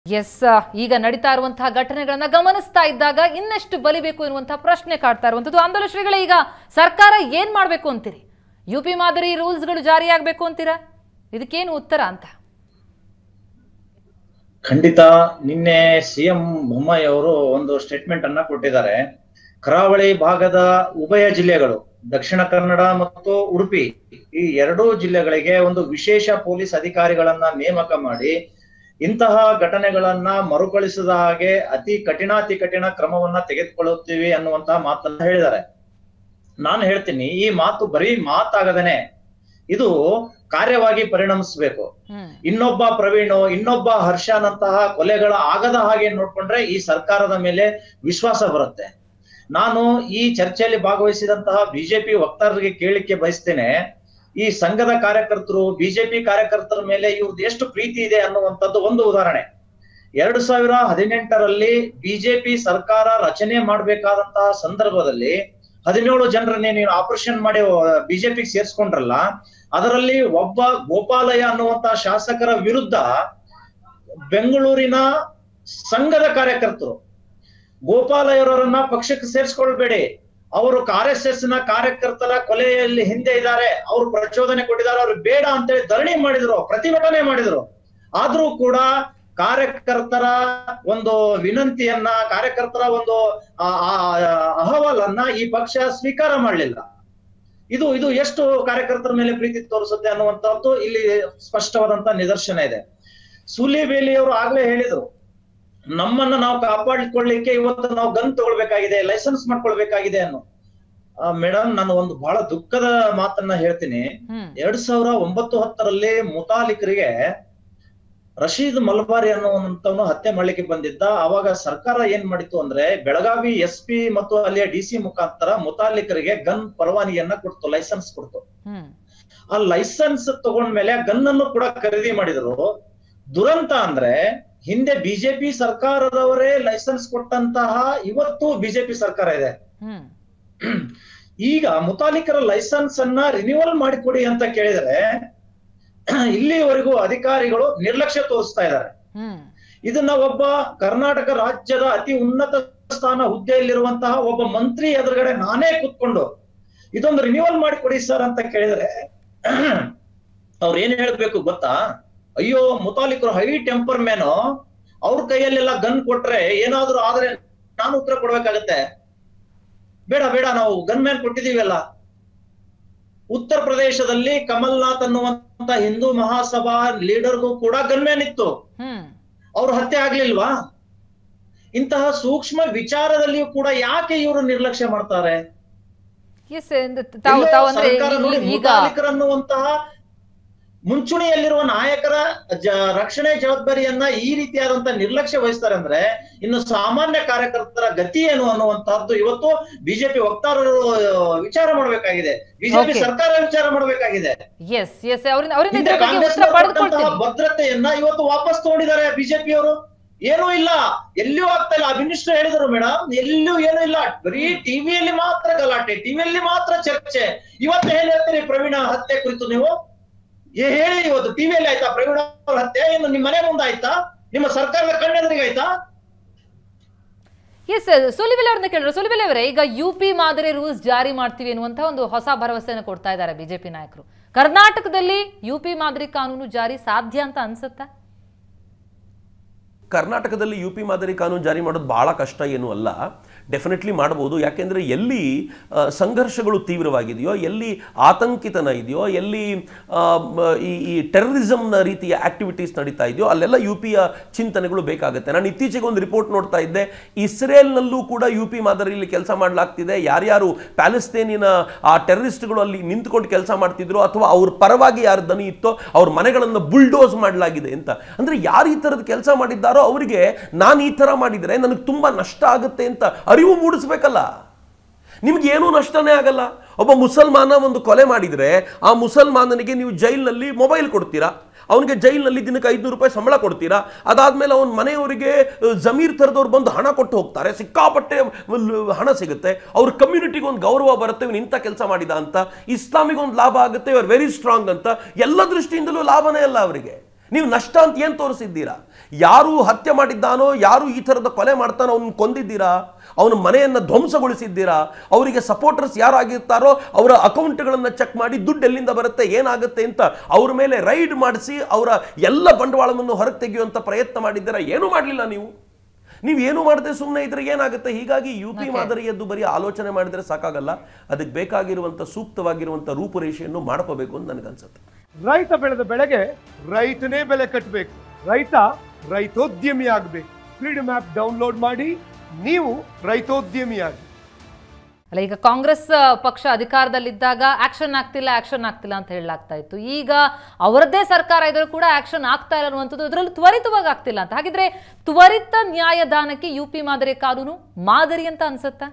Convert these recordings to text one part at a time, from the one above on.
S ಈಗ ನಡೀತಾ ಇರುವಂತಹ ಘಟನೆಗಳನ್ನ ಗಮನಿಸ್ತಾ ಇದ್ದಾಗ ಇನ್ನೆಷ್ಟು ಬಲಿಬೇಕು ಎನ್ನುವಂತಹ ಪ್ರಶ್ನೆ ಕಾಡ್ತಾ ಇರುವಂತದ್ದು ಆಂದೋಲನ ಶ್ರೀಗಳೇ ಈಗ ಸರ್ಕಾರ ಏನ್ ಮಾಡ್ಬೇಕು ಅಂತೀರಿ ಯು ಪಿ ಮಾದರಿ ರೂಲ್ಸ್ಗಳು ಜಾರಿಯಾಗಬೇಕು ಅಂತೀರಾ ಇದಕ್ಕೇನು ಉತ್ತರ ಅಂತ ಖಂಡಿತ ನಿನ್ನೆ ಸಿಎಂ ಬೊಮ್ಮಾಯಿ ಅವರು ಒಂದು ಸ್ಟೇಟ್ಮೆಂಟ್ ಅನ್ನ ಕೊಟ್ಟಿದ್ದಾರೆ ಕರಾವಳಿ ಭಾಗದ ಉಭಯ ಜಿಲ್ಲೆಗಳು ದಕ್ಷಿಣ ಕನ್ನಡ ಮತ್ತು ಉಡುಪಿ ಈ ಎರಡೂ ಜಿಲ್ಲೆಗಳಿಗೆ ಒಂದು ವಿಶೇಷ ಪೊಲೀಸ್ ಅಧಿಕಾರಿಗಳನ್ನ ನೇಮಕ ಮಾಡಿ ಇಂತಹ ಘಟನೆಗಳನ್ನ ಮರುಕಳಿಸದ ಹಾಗೆ ಅತಿ ಕಠಿಣಾತಿ ಕಠಿಣ ಕ್ರಮವನ್ನ ತೆಗೆದುಕೊಳ್ಳುತ್ತೀವಿ ಅನ್ನುವಂತಹ ಮಾತನ್ನ ಹೇಳಿದ್ದಾರೆ ನಾನು ಹೇಳ್ತೀನಿ ಈ ಮಾತು ಬರೀ ಮಾತಾಗದೇನೆ ಇದು ಕಾರ್ಯವಾಗಿ ಪರಿಣಮಿಸಬೇಕು ಹ್ಮ್ ಇನ್ನೊಬ್ಬ ಪ್ರವೀಣ್ ಇನ್ನೊಬ್ಬ ಹರ್ಷನಂತಹ ಕೊಲೆಗಳ ಆಗದ ಹಾಗೆ ನೋಡ್ಕೊಂಡ್ರೆ ಈ ಸರ್ಕಾರದ ಮೇಲೆ ವಿಶ್ವಾಸ ಬರುತ್ತೆ ನಾನು ಈ ಚರ್ಚೆಯಲ್ಲಿ ಭಾಗವಹಿಸಿದಂತಹ ಬಿಜೆಪಿ ವಕ್ತಾರರಿಗೆ ಕೇಳಲಿಕ್ಕೆ ಬಯಸ್ತೇನೆ ಈ ಸಂಘದ ಕಾರ್ಯಕರ್ತರು ಬಿಜೆಪಿ ಕಾರ್ಯಕರ್ತರ ಮೇಲೆ ಇವ್ರದ್ದು ಎಷ್ಟು ಪ್ರೀತಿ ಇದೆ ಅನ್ನುವಂಥದ್ದು ಒಂದು ಉದಾಹರಣೆ ಎರಡು ಸಾವಿರ ಹದಿನೆಂಟರಲ್ಲಿ ಬಿಜೆಪಿ ಸರ್ಕಾರ ರಚನೆ ಮಾಡಬೇಕಾದಂತಹ ಸಂದರ್ಭದಲ್ಲಿ ಹದಿನೇಳು ಜನರನ್ನೇ ನೀವು ಆಪರೇಷನ್ ಮಾಡಿ ಬಿಜೆಪಿಗೆ ಸೇರ್ಸ್ಕೊಂಡ್ರಲ್ಲ ಅದರಲ್ಲಿ ಒಬ್ಬ ಗೋಪಾಲಯ್ಯ ಅನ್ನುವಂತಹ ಶಾಸಕರ ವಿರುದ್ಧ ಬೆಂಗಳೂರಿನ ಸಂಘದ ಕಾರ್ಯಕರ್ತರು ಗೋಪಾಲಯ್ಯರವರನ್ನ ಪಕ್ಷಕ್ಕೆ ಸೇರಿಸ್ಕೊಳ್ಬೇಡಿ ಅವರು ಆರ್ ಎಸ್ ಎಸ್ ನ ಕಾರ್ಯಕರ್ತರ ಕೊಲೆಯಲ್ಲಿ ಹಿಂದೆ ಇದ್ದಾರೆ ಅವರು ಪ್ರಚೋದನೆ ಕೊಟ್ಟಿದ್ದಾರೆ ಅವ್ರು ಬೇಡ ಅಂತೇಳಿ ಧರಣಿ ಮಾಡಿದ್ರು ಪ್ರತಿಭಟನೆ ಮಾಡಿದ್ರು ಆದ್ರೂ ಕೂಡ ಕಾರ್ಯಕರ್ತರ ಒಂದು ವಿನಂತಿಯನ್ನ ಕಾರ್ಯಕರ್ತರ ಒಂದು ಆ, ಆ, ಅಹವಾಲನ್ನ ಈ ಪಕ್ಷ ಸ್ವೀಕಾರ ಮಾಡಲಿಲ್ಲ ಇದು ಇದು ಎಷ್ಟು ಕಾರ್ಯಕರ್ತರ ಮೇಲೆ ಪ್ರೀತಿ ತೋರಿಸುತ್ತೆ ಅನ್ನುವಂಥದ್ದು ಇಲ್ಲಿ ಸ್ಪಷ್ಟವಾದಂತ ನಿದರ್ಶನ ಇದೆ ಸೂಲಿಬೇಲಿ ಅವರು ಆಗ್ಲೇ ಹೇಳಿದ್ರು ನಮ್ಮನ್ನ ನಾವು ಕಾಪಾಡಿಕೊಳ್ಳಿಕ್ಕೆ ಇವತ್ತು ನಾವು ಗನ್ ತಗೊಳ್ಬೇಕಾಗಿದೆ ಲೈಸೆನ್ಸ್ ಮಾಡ್ಕೊಳ್ಬೇಕಾಗಿದೆ ಅನ್ನೋ ಮೇಡಮ್ ನಾನು ಒಂದು ಬಹಳ ದುಃಖದ ಮಾತನ್ನ ಹೇಳ್ತೀನಿ ಹ್ಮ್ ಎರಡ್ ಸಾವಿರ ಒಂಬತ್ತು ಹತ್ತರಲ್ಲಿ ಮುತಾಲಿಕರಿಗೆ ರಶೀದ್ ಮಲ್ಬಾರಿ ಅನ್ನುವಂತವನು ಹತ್ಯೆ ಮಾಡ್ಲಿಕ್ಕೆ ಬಂದಿದ್ದ ಅವಾಗ ಸರ್ಕಾರ ಏನ್ ಮಾಡಿತ್ತು ಅಂದ್ರೆ ಬೆಳಗಾವಿ ಎಸ್ ಪಿ ಮತ್ತು ಅಲ್ಲಿಯ ಡಿ ಸಿ ಮುಖಾಂತರ ಮುತಾಲಿಕರಿಗೆ ಗನ್ ಪರವಾನಗಿಯನ್ನ ಕೊಡ್ತು ಲೈಸೆನ್ಸ್ ಕೊಡ್ತು ಹ್ಮ್ ಆ ಲೈಸೆನ್ಸ್ ತಗೊಂಡ್ಮೇಲೆ ಗನ್ ಅನ್ನು ಕೂಡ ಖರೀದಿ ಮಾಡಿದ್ರು ದುರಂತ ಅಂದ್ರೆ ಹಿಂದೆ ಬಿಜೆಪಿ ಸರ್ಕಾರದವರೇ ಲೈಸೆನ್ಸ್ ಕೊಟ್ಟಂತಹ ಇವತ್ತು ಬಿಜೆಪಿ ಸರ್ಕಾರ ಇದೆ ಹ್ಮ್ ಈಗ ಮುತಾಲಿಕರ ಲೈಸೆನ್ಸ್ ಅನ್ನ ರಿನ್ಯೂವಲ್ ಮಾಡಿಕೊಡಿ ಅಂತ ಕೇಳಿದ್ರೆ ಇಲ್ಲಿವರೆಗೂ ಅಧಿಕಾರಿಗಳು ನಿರ್ಲಕ್ಷ್ಯ ತೋರಿಸ್ತಾ ಇದ್ದಾರೆ ಹ್ಮ್ ಇದನ್ನ ಒಬ್ಬ ಕರ್ನಾಟಕ ರಾಜ್ಯದ ಅತಿ ಉನ್ನತ ಸ್ಥಾನ ಹುದ್ದೆಯಲ್ಲಿರುವಂತಹ ಒಬ್ಬ ಮಂತ್ರಿ ಎದುರುಗಡೆ ನಾನೇ ಕೂತ್ಕೊಂಡು ಇದೊಂದು ರಿನ್ಯೂವಲ್ ಮಾಡಿಕೊಡಿ ಸರ್ ಅಂತ ಕೇಳಿದ್ರೆ ಅವ್ರು ಏನ್ ಹೇಳ್ಬೇಕು ಗೊತ್ತಾ ಅಯ್ಯೋ ಮುತಾಲಿಕರು ಹೈ ಟೆಂಪರ್ ಮ್ಯಾನು ಅವ್ರ ಕೈಯಲ್ಲೆಲ್ಲ ಗನ್ ಕೊಟ್ರೆ ಏನಾದ್ರೂ ಆದ್ರೆ ನಾನು ಉತ್ತರ ಕೊಡ್ಬೇಕಾಗತ್ತೆ ಬೇಡ ಬೇಡ ನಾವು ಗನ್ ಮ್ಯಾನ್ ಕೊಟ್ಟಿದೀವಲ್ಲ ಉತ್ತರ ಪ್ರದೇಶದಲ್ಲಿ ಕಮಲ್ನಾಥ್ ಅನ್ನುವಂತ ಹಿಂದೂ ಮಹಾಸಭಾ ಲೀಡರ್ಗೂ ಕೂಡ ಗನ್ ಮ್ಯಾನ್ ಇತ್ತು ಹ್ಮ್ ಅವ್ರು ಹತ್ಯೆ ಆಗ್ಲಿಲ್ವಾ ಇಂತಹ ಸೂಕ್ಷ್ಮ ವಿಚಾರದಲ್ಲಿಯೂ ಕೂಡ ಯಾಕೆ ಇವರು ನಿರ್ಲಕ್ಷ್ಯ ಮಾಡ್ತಾರೆ ಎಸ್ ತಾವು ತಾವು ಅಂದ್ರೆ ಸರ್ಕಾರ ನೋಡಿ ಈ- ಈಗ ಮುತಾಲಿಕರನ್ನುವಂತಹ ಮುಂಚೂಣಿಯಲ್ಲಿರುವ ನಾಯಕರ ಜ ರಕ್ಷಣೆ ಜವಾಬ್ದಾರಿಯನ್ನ ಈ ರೀತಿಯಾದಂತ ನಿರ್ಲಕ್ಷ್ಯ ವಹಿಸ್ತಾರೆ ಅಂದ್ರೆ ಇನ್ನು ಸಾಮಾನ್ಯ ಕಾರ್ಯಕರ್ತರ ಗತಿ ಏನು ಅನ್ನುವಂತಹದ್ದು ಇವತ್ತು ಬಿಜೆಪಿ ವಕ್ತಾರರು ವಿಚಾರ ಮಾಡಬೇಕಾಗಿದೆ ಬಿಜೆಪಿ Okay. ಸರ್ಕಾರ ವಿಚಾರ ಮಾಡಬೇಕಾಗಿದೆ ಎಸ್ ಎಸ್ ಅವರಿಂದ ಅವರಿಂದ ಹಿಂದೆ ಇದ್ರ ಬಗ್ಗೆ ಕಾಂಗ್ರೆಸ್ ಉತ್ತರ ಕೊಟ್ಟಂತಹ ಪಡೆದುಕೊಳ್ತೀನಿ ಭದ್ರತೆಯನ್ನ ಇವತ್ತು ವಾಪಸ್ ತಗೊಂಡಿದ್ದಾರೆ ಬಿಜೆಪಿಯವರು ಏನೂ ಇಲ್ಲ ಎಲ್ಲಿಯೂ ಆಗ್ತಾ ಇಲ್ಲ ಮಿನಿಸ್ಟರ್ ಹೇಳಿದ್ರು ಮೇಡಮ್ ಎಲ್ಲೂ ಏನೂ ಇಲ್ಲ ಬರೀ ಟಿವಿಯಲ್ಲಿ ಮಾತ್ರ ಗಲಾಟೆ ಟಿವಿಯಲ್ಲಿ ಮಾತ್ರ ಚರ್ಚೆ ಇವತ್ತು ಏನ್ ಹೇಳ್ತೀರಿ ಪ್ರವೀಣ ಹತ್ಯೆ ಕುರಿತು ನೀವು ಏ ಹೇಳಿ ಇವತ್ತು ಟಿವಿಯಲ್ಲಿ ಆಯ್ತಾ ಪ್ರವೀಣ ಅವ್ರ ಹತ್ಯೆ ಇನ್ನು ನಿಮ್ಮ ಮನೆ ಮುಂದೆ ಆಯ್ತಾ ನಿಮ್ಮ ಸರ್ಕಾರದ ಕಣ್ಣೆದುರಿಗೆ ಆಯ್ತಾ ಎಸ್ ಸುಲಿಬೆಲೆ ಅವ್ರನ್ನ ಕೇಳಿದ್ರು ಸುಲಿಬೆಲೆ ಅವರೇ ಈಗ ಯು ಪಿ ಮಾದರಿ ರೂಲ್ಸ್ ಜಾರಿ ಮಾಡ್ತೀವಿ ಅನ್ನುವಂತ ಒಂದು ಹೊಸ ಭರವಸೆಯನ್ನು ಕೊಡ್ತಾ ಇದ್ದಾರೆ ಬಿಜೆಪಿ ನಾಯಕರು ಕರ್ನಾಟಕದಲ್ಲಿ ಯು ಪಿ ಮಾದರಿ ಕಾನೂನು ಜಾರಿ ಸಾಧ್ಯ ಅಂತ ಅನ್ಸುತ್ತಾ ಕರ್ನಾಟಕದಲ್ಲಿ ಯು ಪಿ ಮಾದರಿ ಕಾನೂನು ಜಾರಿ ಮಾಡೋದು ಭಾಳ ಕಷ್ಟ ಏನೂ ಅಲ್ಲ ಡೆಫಿನೆಟ್ಲಿ ಮಾಡ್ಬೋದು ಯಾಕೆಂದರೆ ಎಲ್ಲಿ ಆ, ಸಂಘರ್ಷಗಳು ತೀವ್ರವಾಗಿದೆಯೋ ಎಲ್ಲಿ ಆತಂಕಿತನ ಇದೆಯೋ ಎಲ್ಲಿ ಆ, ಮ- ಈ ಈ ಟೆರರಿಸಮ್ನ ರೀತಿಯ ಆಕ್ಟಿವಿಟೀಸ್ ನಡೀತಾ ಇದೆಯೋ ಅಲ್ಲೆಲ್ಲ ಯು ಪಿಯ ಚಿಂತನೆಗಳು ಬೇಕಾಗುತ್ತೆ ನಾನು ಇತ್ತೀಚೆಗೆ ಒಂದು ರಿಪೋರ್ಟ್ ನೋಡ್ತಾ ಇದ್ದೆ ಇಸ್ರೇಲ್ನಲ್ಲೂ ಕೂಡ ಯು ಪಿ ಮಾದರಿಯಲ್ಲಿ ಕೆಲಸ ಮಾಡಲಾಗ್ತಿದೆ ಯಾರ್ಯಾರು ಪ್ಯಾಲೆಸ್ತೇನಿನ ಆ ಟೆರರಿಸ್ಟ್ಗಳು ಅಲ್ಲಿ ನಿಂತ್ಕೊಂಡು ಕೆಲಸ ಮಾಡ್ತಿದ್ರು ಅಥವಾ ಅವ್ರ ಪರವಾಗಿ ಯಾರು ದನಿ ಇತ್ತೋ ಅವ್ರ ಮನೆಗಳನ್ನು ಬುಲ್ಡೋಸ್ ಮಾಡಲಾಗಿದೆ ಅಂತ ಅಂದ್ರೆ ಯಾರು ಈ ಥರದ ಕೆಲಸ ಮಾಡಿದ್ದಾರೋ ಅವರಿಗೆ ನಾನು ಈ ಥರ ಮಾಡಿದರೆ ನನಗೆ ತುಂಬ ನಷ್ಟ ಆಗುತ್ತೆ ಅಂತ ಅರಿವು ಮೂಡಿಸ್ಬೇಕಲ್ಲ ನಿಮ್ಗೆ ಏನೂ ನಷ್ಟನೇ ಆಗಲ್ಲ ಒಬ್ಬ ಮುಸಲ್ಮಾನ ಒಂದು ಕೊಲೆ ಮಾಡಿದರೆ ಆ ಮುಸಲ್ಮಾನನಿಗೆ ನೀವು ಜೈಲಿನಲ್ಲಿ ಮೊಬೈಲ್ ಕೊಡ್ತೀರಾ ಅವನಿಗೆ ಜೈಲಿನಲ್ಲಿ ದಿನಕ್ಕೆ ಐದುನೂರು ರೂಪಾಯಿ ಸಂಬಳ ಕೊಡ್ತೀರಾ ಅದಾದ್ಮೇಲೆ ಅವನ ಮನೆಯವರಿಗೆ ಅಹ್, ಜಮೀರ್ ಥರದವ್ರು ಬಂದು ಹಣ ಕೊಟ್ಟು ಹೋಗ್ತಾರೆ ಸಿಕ್ಕಾಪಟ್ಟೆ ಲ್- ಹಣ ಸಿಗುತ್ತೆ ಅವ್ರ ಕಮ್ಯುನಿಟಿಗೆ ಒಂದು ಗೌರವ ಬರುತ್ತೆ ಇವನು ಇಂಥ ಕೆಲಸ ಮಾಡಿದ ಅಂತ ಇಸ್ಲಾಮಿಗೆ ಒಂದು ಲಾಭ ಆಗುತ್ತೆ ಇವರು ವೆರಿ ಸ್ಟ್ರಾಂಗ್ ಅಂತ ಎಲ್ಲ ದೃಷ್ಟಿಯಿಂದಲೂ ಲಾಭನೇ ಅಲ್ಲ ಅವರಿಗೆ ನೀವು ನಷ್ಟ ಅಂತ ಏನು ತೋರಿಸಿದ್ದೀರಾ ಯಾರು ಹತ್ಯೆ ಮಾಡಿದ್ದಾನೋ ಯಾರು ಈ ಥರದ ಕೊಲೆ ಮಾಡ್ತಾನೋ ಅವನು ಕೊಂದಿದ್ದೀರಾ ಅವನ ಮನೆಯನ್ನು ಧ್ವಂಸಗೊಳಿಸಿದ್ದೀರಾ ಅವರಿಗೆ ಸಪೋರ್ಟರ್ಸ್ ಯಾರಾಗಿರ್ತಾರೋ ಅವರ ಅಕೌಂಟ್ಗಳನ್ನು ಚೆಕ್ ಮಾಡಿ ದುಡ್ಡು ಎಲ್ಲಿಂದ ಬರುತ್ತೆ ಏನಾಗುತ್ತೆ ಅಂತ ಅವ್ರ ಮೇಲೆ ರೈಡ್ ಮಾಡಿಸಿ ಅವರ ಎಲ್ಲ ಬಂಡವಾಳವನ್ನು ಹೊರಗೆ ತೆಗೆಯುವಂಥ ಪ್ರಯತ್ನ ಮಾಡಿದ್ದೀರಾ ಏನೂ ಮಾಡಲಿಲ್ಲ ನೀವು ನೀವು ಏನು ಮಾಡದೆ ಸುಮ್ಮನೆ ಇದ್ರೆ ಏನಾಗುತ್ತೆ ಹೀಗಾಗಿ ಯು ಪಿ ಮಾದರಿಯದ್ದು ಬರೀ ಆಲೋಚನೆ ಮಾಡಿದ್ರೆ ಸಾಕಾಗಲ್ಲ ಅದಕ್ಕೆ ಬೇಕಾಗಿರುವಂಥ ಸೂಕ್ತವಾಗಿರುವಂಥ ರೂಪುರೇಷೆಯನ್ನು ಮಾಡ್ಕೋಬೇಕು ಅಂತ ನನಗನ್ಸುತ್ತೆ ರೈತ ಬೆಳೆದ ಬೆಳೆಗೆ ರೈತನೇ ಬೆಲೆ ಕಟ್ಟಬೇಕು ರೈತ ರೈತೋದ್ಯಮಿ ಆಗಬೇಕು ಫ್ರೀಡಮ್ ಆ್ಯಪ್ ಡೌನ್ಲೋಡ್ ಮಾಡಿ ನೀವು ರೈತೋದ್ಯಮಿಯಾಗಿ ಅಲ್ಲ ಈಗ ಕಾಂಗ್ರೆಸ್ ಆ, ಪಕ್ಷ ಅಧಿಕಾರದಲ್ಲಿದ್ದಾಗ ಆಕ್ಷನ್ ಆಗ್ತಿಲ್ಲ ಆಕ್ಷನ್ ಆಗ್ತಿಲ್ಲ ಅಂತ ಹೇಳಲಾಗ್ತಾ ಇತ್ತು ಈಗ ಅವರದ್ದೇ ಸರ್ಕಾರ ಇದ್ರೂ ಕೂಡ ಆಕ್ಷನ್ ಆಗ್ತಾ ಇಲ್ಲ ಅನ್ನುವಂಥದ್ದು ಇದರಲ್ಲಿ ತ್ವರಿತವಾಗಿ ಆಗ್ತಿಲ್ಲ ಅಂತ ಹಾಗಿದ್ರೆ ತ್ವರಿತ ನ್ಯಾಯದಾನಕ್ಕೆ ಯು ಪಿ ಮಾದರಿ ಕಾನೂನು ಮಾದರಿ ಅಂತ ಅನ್ಸುತ್ತಾ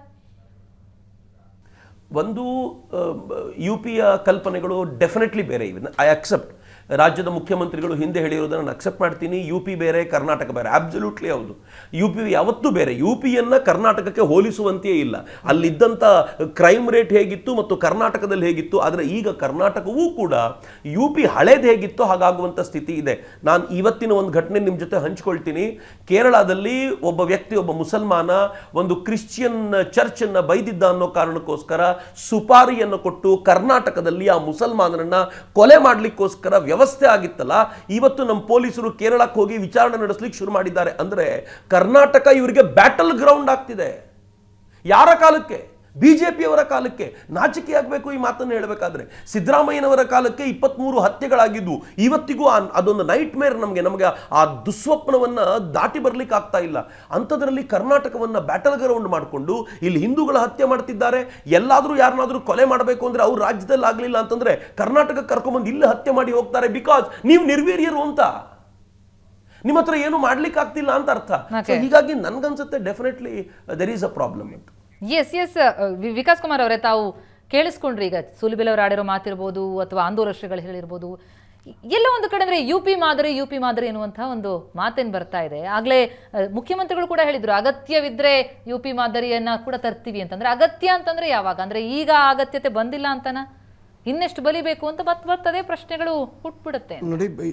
ಒಂದು ಯು ಪಿಯ ಕಲ್ಪನೆಗಳು ಡೆಫಿನೆಟ್ಲಿ ಬೇರೆ ಇವೆ ಐ ಅಕ್ಸೆಪ್ಟ್ ರಾಜ್ಯದ ಮುಖ್ಯಮಂತ್ರಿಗಳು ಹಿಂದೆ ಹೇಳಿರೋದನ್ನು ನಾನು ಅಕ್ಸೆಪ್ಟ್ ಮಾಡ್ತೀನಿ ಯು ಪಿ ಬೇರೆ ಕರ್ನಾಟಕ ಬೇರೆ ಅಬ್ಸಲ್ಯೂಟ್ಲಿ ಹೌದು ಯು ಪಿ ಯಾವತ್ತೂ ಬೇರೆ ಯು ಪಿಯನ್ನು ಕರ್ನಾಟಕಕ್ಕೆ ಹೋಲಿಸುವಂತೆಯೇ ಇಲ್ಲ ಅಲ್ಲಿದ್ದಂಥ ಕ್ರೈಮ್ ರೇಟ್ ಹೇಗಿತ್ತು ಮತ್ತು ಕರ್ನಾಟಕದಲ್ಲಿ ಹೇಗಿತ್ತು ಆದರೆ ಈಗ ಕರ್ನಾಟಕವೂ ಕೂಡ ಯು ಪಿ ಹಳೇದು ಹೇಗಿತ್ತು ಹಾಗಾಗುವಂಥ ಸ್ಥಿತಿ ಇದೆ ನಾನು ಇವತ್ತಿನ ಒಂದು ಘಟನೆ ನಿಮ್ಮ ಜೊತೆ ಹಂಚ್ಕೊಳ್ತೀನಿ ಕೇರಳದಲ್ಲಿ ಒಬ್ಬ ವ್ಯಕ್ತಿ ಒಬ್ಬ ಮುಸಲ್ಮಾನ ಒಂದು ಕ್ರಿಶ್ಚಿಯನ್ ಚರ್ಚನ್ನು ಬೈದಿದ್ದ ಅನ್ನೋ ಕಾರಣಕ್ಕೋಸ್ಕರ ಸುಪಾರಿಯನ್ನು ಕೊಟ್ಟು ಕರ್ನಾಟಕದಲ್ಲಿ ಆ ಮುಸಲ್ಮಾನರನ್ನ ಕೊಲೆ ಮಾಡಲಿಕ್ಕೋಸ್ಕರ ವ್ಯವಸ್ಥೆ ಆಗಿತ್ತಲ್ಲ ಇವತ್ತು ನಮ್ಮ ಪೊಲೀಸರು ಕೇರಳಕ್ಕೆ ಹೋಗಿ ವಿಚಾರಣೆ ನಡೆಸಲಿಕ್ಕೆ ಶುರು ಮಾಡಿದ್ದಾರೆ ಅಂದ್ರೆ ಕರ್ನಾಟಕ ಇವರಿಗೆ ಬ್ಯಾಟಲ್ ಗ್ರೌಂಡ್ ಆಗ್ತಿದೆ ಯಾರ ಕಾಲಕ್ಕೆ ಬಿಜೆಪಿಯವರ ಕಾಲಕ್ಕೆ ನಾಚಿಕೆ ಆಗಬೇಕು ಈ ಮಾತನ್ನು ಹೇಳಬೇಕಾದ್ರೆ ಸಿದ್ದರಾಮಯ್ಯನವರ ಕಾಲಕ್ಕೆ ಇಪ್ಪತ್ಮೂರು ಹತ್ಯೆಗಳಾಗಿದ್ದು ಇವತ್ತಿಗೂ ಆ- ಅದೊಂದು ನೈಟ್ ಮೇರ್ ನಮಗೆ ನಮಗೆ ಆ ದುಸ್ವಪ್ನವನ್ನ ದಾಟಿ ಬರ್ಲಿಕ್ಕೆ ಆಗ್ತಾ ಇಲ್ಲ ಅಂಥದ್ರಲ್ಲಿ ಕರ್ನಾಟಕವನ್ನ ಬ್ಯಾಟಲ್ ಗ್ರೌಂಡ್ ಮಾಡಿಕೊಂಡು ಇಲ್ಲಿ ಹಿಂದೂಗಳ ಹತ್ಯೆ ಮಾಡ್ತಿದ್ದಾರೆ ಎಲ್ಲಾದರೂ ಯಾರನ್ನಾದ್ರೂ ಕೊಲೆ ಮಾಡಬೇಕು ಅಂದ್ರೆ ಅವ್ರು ರಾಜ್ಯದಲ್ಲಿ ಆಗಲಿಲ್ಲ ಅಂತಂದ್ರೆ ಕರ್ನಾಟಕಕ್ಕೆ ಕರ್ಕೊಂಬಂದು ಇಲ್ಲಿ ಹತ್ಯೆ ಮಾಡಿ ಹೋಗ್ತಾರೆ ಬಿಕಾಸ್ ನೀವು ನಿರ್ವೀರ್ಯರು ಅಂತ ನಿಮ್ಮ ಹತ್ರ ಏನು ಮಾಡ್ಲಿಕ್ಕೆ ಆಗ್ತಿಲ್ಲ ಅಂತ ಅರ್ಥ So Okay. ಹೀಗಾಗಿ ನನ್ಗನ್ಸುತ್ತೆ definitely there is a problem ಅಂತ ಎಸ್ ಎಸ್ ವಿಕಾಸ್ ಕುಮಾರ್ ಅವರೇ ತಾವು ಕೇಳಿಸ್ಕೊಂಡ್ರಿ ಈಗ ಸುಲಿಬೆಲ್ ಅವರು ಆಡಿರೋ ಮಾತಿರ್ಬೋದು ಅಥವಾ ಆಂದೋಲ ಶ್ರೀಗಳು ಹೇಳಿರ್ಬೋದು ಎಲ್ಲ ಒಂದು ಕಡೆ ಅಂದ್ರೆ ಯು ಪಿ ಮಾದರಿ ಯು ಪಿ ಮಾದರಿ ಎನ್ನುವಂತಹ ಒಂದು ಮಾತೇನು ಬರ್ತಾ ಇದೆ ಆಗ್ಲೇ ಅಹ್, ಮುಖ್ಯಮಂತ್ರಿಗಳು ಕೂಡ ಹೇಳಿದ್ರು ಅಗತ್ಯವಿದ್ರೆ ಯು ಪಿ ಮಾದರಿಯನ್ನ ಕೂಡ ತರ್ತೀವಿ ಅಂತಂದ್ರೆ ಅಗತ್ಯ ಅಂತಂದ್ರೆ ಯಾವಾಗ ಅಂದ್ರೆ ಈಗ ಆ ಅಗತ್ಯತೆ ಬಂದಿಲ್ಲ ಅಂತನ ಇನ್ನೆಷ್ಟು ಬಲಿಬೇಕು ಅಂತ ಬತ್ ಬರ್ತದೆ ಪ್ರಶ್ನೆಗಳು ಹುಟ್ಬಿಡುತ್ತೆ ನೋಡಿ ಬೈ-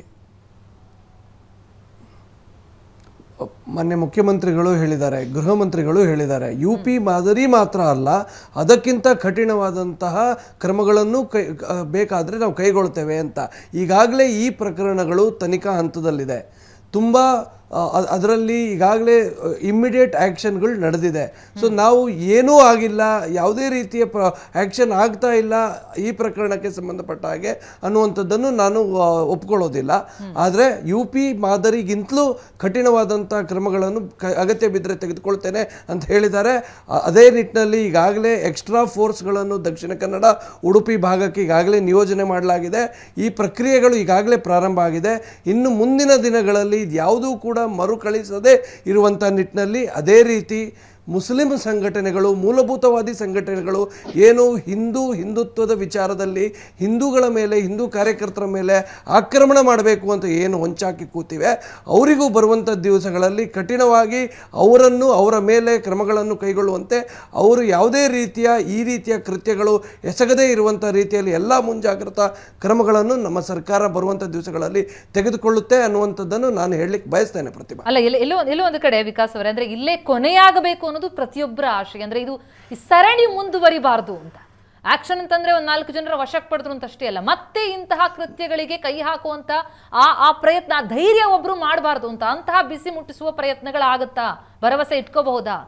ಮೊನ್ನೆ ಮುಖ್ಯಮಂತ್ರಿಗಳು ಹೇಳಿದ್ದಾರೆ ಗೃಹ ಮಂತ್ರಿಗಳು ಹೇಳಿದ್ದಾರೆ ಯು ಪಿ ಮಾದರಿ ಮಾತ್ರ ಅಲ್ಲ ಅದಕ್ಕಿಂತ ಕಠಿಣವಾದಂತಹ ಕ್ರಮಗಳನ್ನು ಕೈ ಆ, ಬೇಕಾದ್ರೆ ನಾವು ಕೈಗೊಳ್ತೇವೆ ಅಂತ ಈಗಾಗಲೇ ಈ ಪ್ರಕರಣಗಳು ತನಿಖಾ ಹಂತದಲ್ಲಿದೆ ತುಂಬ ಅದರಲ್ಲಿ ಈಗಾಗಲೇ ಇಮ್ಮಿಡಿಯೇಟ್ ಆ್ಯಕ್ಷನ್ಗಳು ನಡೆದಿದೆ ಸೊ ನಾವು ಏನೂ ಆಗಿಲ್ಲ ಯಾವುದೇ ರೀತಿಯ ಪ್ರ ಆ್ಯಕ್ಷನ್ ಆಗ್ತಾ ಇಲ್ಲ ಈ ಪ್ರಕರಣಕ್ಕೆ ಸಂಬಂಧಪಟ್ಟ ಹಾಗೆ ಅನ್ನುವಂಥದ್ದನ್ನು ನಾನು ಆ, ಒಪ್ಕೊಳ್ಳೋದಿಲ್ಲ ಆದರೆ ಯು ಪಿ ಮಾದರಿಗಿಂತಲೂ ಕಠಿಣವಾದಂಥ ಕ್ರಮಗಳನ್ನು ಕ ಅಗತ್ಯ ಬಿದ್ದರೆ ತೆಗೆದುಕೊಳ್ತೇನೆ ಅಂತ ಹೇಳಿದ್ದಾರೆ ಅ- ಅದೇ ನಿಟ್ಟಿನಲ್ಲಿ ಈಗಾಗಲೇ ಎಕ್ಸ್ಟ್ರಾ ಫೋರ್ಸ್ಗಳನ್ನು ದಕ್ಷಿಣ ಕನ್ನಡ ಉಡುಪಿ ಭಾಗಕ್ಕೆ ಈಗಾಗಲೇ ನಿಯೋಜನೆ ಮಾಡಲಾಗಿದೆ ಈ ಪ್ರಕ್ರಿಯೆಗಳು ಈಗಾಗಲೇ ಪ್ರಾರಂಭ ಆಗಿದೆ ಇನ್ನು ಮುಂದಿನ ದಿನಗಳಲ್ಲಿ ಯಾವುದೂ ಕೂಡ ಮರುಕಳಿಸದೆ ಇರುವಂಥ ನಿಟ್ಟಿನಲ್ಲಿ ಅದೇ ರೀತಿ ಮುಸ್ಲಿಂ ಸಂಘಟನೆಗಳು ಮೂಲಭೂತವಾದಿ ಸಂಘಟನೆಗಳು ಏನು ಹಿಂದೂ ಹಿಂದುತ್ವದ ವಿಚಾರದಲ್ಲಿ ಹಿಂದೂಗಳ ಮೇಲೆ ಹಿಂದೂ ಕಾರ್ಯಕರ್ತರ ಮೇಲೆ ಆಕ್ರಮಣ ಮಾಡಬೇಕು ಅಂತ ಏನು ಹೊಂಚಾಕಿ ಕೂತಿವೆ ಅವರಿಗೂ ಬರುವಂಥ ದಿವಸಗಳಲ್ಲಿ ಕಠಿಣವಾಗಿ ಅವರನ್ನು ಅವರ ಮೇಲೆ ಕ್ರಮಗಳನ್ನು ಕೈಗೊಳ್ಳುವಂತೆ ಅವರು ಯಾವುದೇ ರೀತಿಯ ಈ ರೀತಿಯ ಕೃತ್ಯಗಳು ಎಸಗದೇ ಇರುವಂಥ ರೀತಿಯಲ್ಲಿ ಎಲ್ಲ ಮುಂಜಾಗ್ರತಾ ಕ್ರಮಗಳನ್ನು ನಮ್ಮ ಸರ್ಕಾರ ಬರುವಂಥ ದಿವಸಗಳಲ್ಲಿ ತೆಗೆದುಕೊಳ್ಳುತ್ತೆ ಅನ್ನುವಂಥದ್ದನ್ನು ನಾನು ಹೇಳಲಿಕ್ಕೆ ಬಯಸ್ತೇನೆ ಪ್ರತಿಭಾ ಅಲ್ಲ ಎಲ್ಲ ಎಲ್ಲೋ ಎಲ್ಲೋ ಒಂದು ಕಡೆ ವಿಕಾಸ್ ಅವರೇ ಅಂದ್ರೆ ಇಲ್ಲೇ ಕೊನೆಯಾಗಬೇಕು ಅನ್ನೋದು ಪ್ರತಿಯೊಬ್ಬರ ಆಶೆ ಅಂದ್ರೆ ಇದು ಈ ಸರಣಿ ಮುಂದುವರಿಬಾರದು ಅಂತ ಆಕ್ಷನ್ ಅಂತಂದ್ರೆ ಒಂದ್ ನಾಲ್ಕು ಜನರ ವಶಕ್ಕೆ ಪಡೆದ್ರು ಅಂತ ಅಷ್ಟೇ ಅಲ್ಲ ಮತ್ತೆ ಇಂತಹ ಕೃತ್ಯಗಳಿಗೆ ಕೈ ಹಾಕುವಂತ ಆ ಆ ಪ್ರಯತ್ನ ಆ ಧೈರ್ಯ ಒಬ್ರು ಮಾಡಬಾರ್ದು ಅಂತ ಅಂತಹ ಬಿಸಿ ಮುಟ್ಟಿಸುವ ಪ್ರಯತ್ನಗಳಾಗುತ್ತಾ ಭರವಸೆ ಇಟ್ಕೋಬಹುದಾ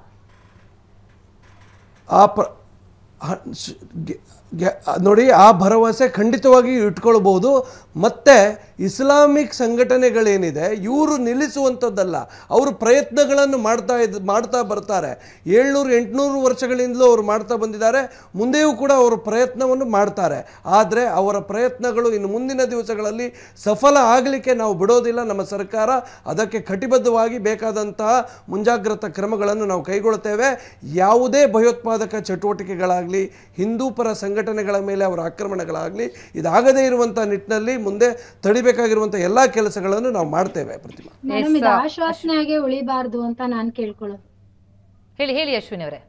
ಆ ಪ್ರ ಹ- ಸ್- ಗೆ- ಗೆ- ನೋಡಿ ಆ ಭರವಸೆ ಖಂಡಿತವಾಗಿ ಇಟ್ಕೊಳ್ಬೋದು ಮತ್ತು ಇಸ್ಲಾಮಿಕ್ ಸಂಘಟನೆಗಳೇನಿದೆ ಇವರು ನಿಲ್ಲಿಸುವಂಥದ್ದಲ್ಲ ಅವರು ಪ್ರಯತ್ನಗಳನ್ನು ಮಾಡ್ತಾ ಇದ್ ಮಾಡ್ತಾ ಬರ್ತಾರೆ ಏಳ್ನೂರು ಎಂಟುನೂರು ವರ್ಷಗಳಿಂದಲೂ ಅವರು ಮಾಡ್ತಾ ಬಂದಿದ್ದಾರೆ ಮುಂದೆಯೂ ಕೂಡ ಅವರು ಪ್ರಯತ್ನವನ್ನು ಮಾಡ್ತಾರೆ ಆದರೆ ಅವರ ಪ್ರಯತ್ನಗಳು ಇನ್ನು ಮುಂದಿನ ದಿವಸಗಳಲ್ಲಿ ಸಫಲ ಆಗಲಿಕ್ಕೆ ನಾವು ಬಿಡೋದಿಲ್ಲ ನಮ್ಮ ಸರ್ಕಾರ ಅದಕ್ಕೆ ಕಟಿಬದ್ಧವಾಗಿ ಬೇಕಾದಂತಹ ಮುಂಜಾಗ್ರತಾ ಕ್ರಮಗಳನ್ನು ನಾವು ಕೈಗೊಳ್ಳುತ್ತೇವೆ ಯಾವುದೇ ಭಯೋತ್ಪಾದಕ ಚಟುವಟಿಕೆಗಳಾಗಲಿ ಹಿಂದೂ ಪರ ಸಂಘಟನೆಗಳ ಮೇಲೆ ಅವರ ಆಕ್ರಮಣಗಳಾಗಲಿ ಇದಾಗದೇ ಇರುವಂಥ ನಿಟ್ಟಿನಲ್ಲಿ ಮುಂದೆ ತಡಿಬೇಕಾಗಿರುವಂಥ ಎಲ್ಲ ಕೆಲಸಗಳನ್ನು ನಾವು ಮಾಡ್ತೇವೆ ಪ್ರತಿಮಾ ಮೇಡಮ್ ಇದು ಆಶ್ವಾಸನೆಯಾಗೆ ಉಳಿಬಾರ್ದು ಅಂತ ನಾನ್ ಕೇಳ್ಕೊಳ್ಳೋದು ಹೇಳಿ ಹೇಳಿ ಅಶ್ವಿನಿ ಅವರೇ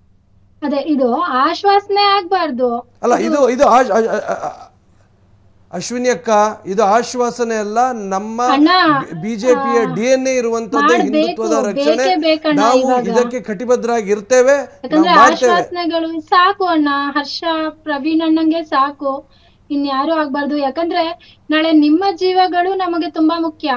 ಅದೇ ಇದು ಆಶ್ವಾಸನೆ ಆಗ್ಬಾರ್ದು ಅಲ್ಲ ಇದು ಇದು ಆಶ್- ಆ- ಆ- ಆ- ಅಶ್ವಿನಿ ಅಕ್ಕ ಇದು ಆಶ್ವಾಸನೆ ಅಲ್ಲ ನಮ್ಮ ಅಣ್ಣ, ಬಿಜೆಪಿಯ ಆ, ಡಿ ಎನ್ ಎ ಇರುವಂತದ್ದು ಮಾಡ್ಬೇಕು, ಹಿಂದುತ್ವದ ರಕ್ಷಣೆ ಬೇಕೇ ಬೇಕಣ್ಣ ನಾವು ಇವಾಗ. ಇದಕ್ಕೆ ಕಟಿಬದ್ಧರಾಗಿರ್ತೇವೆ ನಾವು ಯಾಕಂದ್ರೆ ಮಾಡ್ತೇವೆ ಆಶ್ವಾಸನೆಗಳು ಸಾಕು ಅಣ್ಣ ಹರ್ಷ ಪ್ರವೀಣ್ ಅಣ್ಣಂಗೆ ಸಾಕು ಇನ್ಯಾರು ಆಗ್ಬಾರ್ದು ಯಾಕಂದ್ರೆ ನಾಳೆ ನಿಮ್ಮ ಜೀವಗಳು ನಮಗೆ ತುಂಬಾ ಮುಖ್ಯ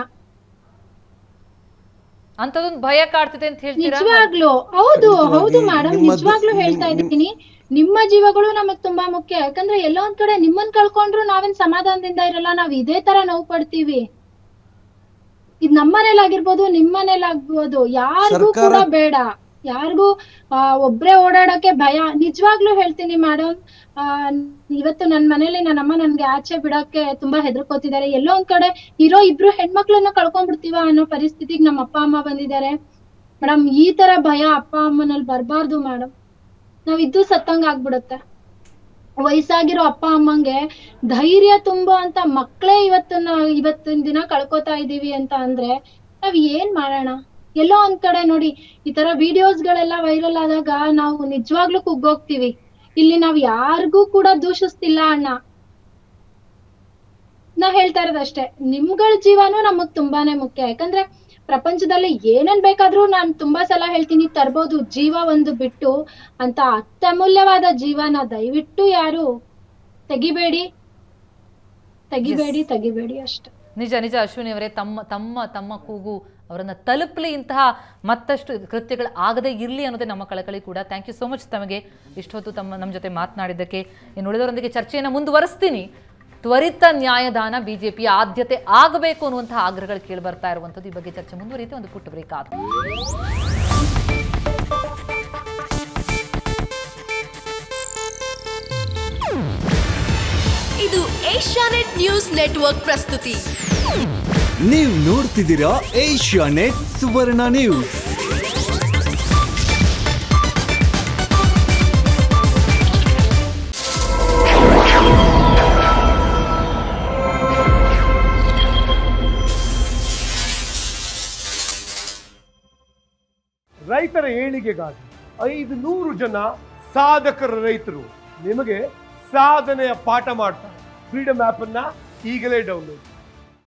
ಅಂತದೊಂದು ಭಯ ಕಾಡ್ತಿದೆ ಅಂತ ಹೇಳ್ತೀರಾ ನಿಜವಾಗ್ಲು ಹೌದು ಹೌದು ಖಂಡಿತವಾಗಿ ಮೇಡಮ್ ನಿಮ್ಮದು- ನಿಜವಾಗ್ಲೂ ನಿಮ್- ಹೇಳ್ತಾ ನಿಮ್- ಇದ್ದೀನಿ ನಿಮ್ಮ ಜೀವಗಳು ನಮಗ್ ತುಂಬಾ ಮುಖ್ಯ ಯಾಕಂದ್ರೆ ಎಲ್ಲೋ ಒಂದ್ ಕಡೆ ನಿಮ್ಮನ್ ಕಳ್ಕೊಂಡ್ರು ನಾವೇನ್ ಸಮಾಧಾನದಿಂದ ಇರಲ್ಲ ನಾವ್ ಇದೇ ತರ ನೋವು ಪಡ್ತೀವಿ ಇದ್ ನಮ್ಮ ಮನೇಲಾಗಿರ್ಬೋದು ನಿಮ್ ಮನೇಲಾಗ್ಬೋದು ಯಾರಿಗೂ ಸರ್ಕಾರ- ಕೂಡ ಬೇಡ ಯಾರಿಗೂ ಆ, ಒಬ್ರೇ ಓಡಾಡಕ್ಕೆ ಭಯ ನಿಜವಾಗ್ಲೂ ಹೇಳ್ತೀನಿ ಮೇಡಮ್ ಆ ಇವತ್ತು ನನ್ ಮನೇಲಿ ನನ್ನ ಅಮ್ಮ ನನ್ಗೆ ಆಚೆ ಬಿಡಕ್ಕೆ ತುಂಬಾ ಹೆದರ್ಕೋತಿದ್ದಾರೆ ಎಲ್ಲೋ ಒಂದ್ ಕಡೆ ಇರೋ ಇಬ್ರು ಹೆಣ್ಮಕ್ಳನ್ನ ಕಳ್ಕೊಂಡ್ಬಿಡ್ತೀವ ಅನ್ನೋ ಪರಿಸ್ಥಿತಿಗೆ ನಮ್ಮ ಅಪ್ಪ ಅಮ್ಮ ಬಂದಿದ್ದಾರೆ ಮೇಡಮ್ ಈ ತರ ಭಯ ಅಪ್ಪ ಅಮ್ಮನಲ್ಲಿ ಬರಬಾರ್ದು ಮೇಡಮ್ ನಾವ್ ಇದ್ದು ಸತ್ತಂಗ ಆಗ್ಬಿಡುತ್ತೆ ವಯಸ್ಸಾಗಿರೋ ಅಪ್ಪ ಅಮ್ಮಂಗೆ ಧೈರ್ಯ ತುಂಬೋ ಅಂತ ಮಕ್ಳೇ ಇವತ್ತನ್ನ ಇವತ್ತಿನ ದಿನ ಕಳ್ಕೊತಾ ಇದೀವಿ ಅಂತ ಅಂದ್ರೆ ನಾವ್ ಏನ್ ಮಾಡೋಣ ಎಲ್ಲೋ ಒಂದ್ ಕಡೆ ನೋಡಿ ಈ ತರ ವಿಡಿಯೋಸ್ ಗಳೆಲ್ಲ ವೈರಲ್ ಆದಾಗ ನಾವು ನಿಜವಾಗ್ಲೂ ಕುಗ್ಗೋಗ್ತೀವಿ ಇಲ್ಲಿ ನಾವ್ ಯಾರಿಗೂ ಕೂಡ ದೂಷಿಸ್ತಿಲ್ಲ ಅಣ್ಣ ನಾ ಹೇಳ್ತಾ ಇರೋದಷ್ಟೇ ನಿಮ್ಗಳ ಜೀವನೂ ನಮಗ್ ತುಂಬಾನೇ ಮುಖ್ಯ ಯಾಕಂದ್ರೆ ಪ್ರಪಂಚದಲ್ಲಿ ಏನೇನ್ ಬೇಕಾದ್ರೂ ನಾನ್ ತುಂಬಾ ಸಲ ಹೇಳ್ತೀನಿ ತರ್ಬೋದು ಜೀವ ಒಂದು ಬಿಟ್ಟು ಅಂತ ಅತ್ಯಮೂಲ್ಯವಾದ ಜೀವನ ದಯವಿಟ್ಟು ಯಾರು ತೆಗಿಬೇಡಿ ತೆಗಿಬೇಡಿ ತೆಗಿಬೇಡಿ ಅಷ್ಟೇ ನಿಜ ನಿಜ ಅಶ್ವಿನಿ ಅವರೇ ತಮ್ಮ ತಮ್ಮ ತಮ್ಮ ಕೂಗು ಅವರನ್ನ ತಲುಪಲಿ ಇಂತಹ ಮತ್ತಷ್ಟು ಕೃತ್ಯಗಳು ಆಗದೇ ಇರಲಿ ಅನ್ನೋದೇ ನಮ್ಮ ಕಳಕಳಿ ಕೂಡ ಥ್ಯಾಂಕ್ ಯು ಸೋ ಮಚ್ ತಮಗೆ ಇಷ್ಟೊತ್ತು ತಮ್ಮ ನಮ್ಮ ಜೊತೆ ಮಾತನಾಡಿದ್ದಕ್ಕೆ ಇನ್ನು ಉಳಿದವರೊಂದಿಗೆ ಚರ್ಚೆಯನ್ನು ಮುಂದುವರಿಸ್ತೀನಿ ತ್ವರಿತ ನ್ಯಾಯದಾನ ಬಿಜೆಪಿಯ ಆದ್ಯತೆ ಆಗಬೇಕು ಅನ್ನುವಂತಹ ಆಗ್ರಹಗಳು ಕೇಳಿ ಬರ್ತಾ ಇರುವಂಥದ್ದು ಈ ಬಗ್ಗೆ ಚರ್ಚೆ ಮುಂದುವರಿಯುತ್ತೆ ಒಂದು ಪುಟ್ಟ ಬ್ರೇಕ್ ಆದ ಇದು ಏಷ್ಯಾನೆಟ್ ನ್ಯೂಸ್ ನೆಟ್ವರ್ಕ್ ಪ್ರಸ್ತುತಿ ನೀವು ನೋಡ್ತಿದ್ದೀರಾ ಏಷ್ಯಾ ನೆಟ್ ಸುವರ್ಣ ನ್ಯೂಸ್ ರೈತರ ಏಳಿಗೆಗಾಗಿ ಐದು ನೂರು ಜನ ಸಾಧಕರ ರೈತರು ನಿಮಗೆ ಸಾಧನೆಯ ಪಾಠ ಮಾಡ್ತಾರೆ ಫ್ರೀಡಮ್ ಆಪ್ ಅನ್ನ ಈಗಲೇ ಡೌನ್ಲೋಡ್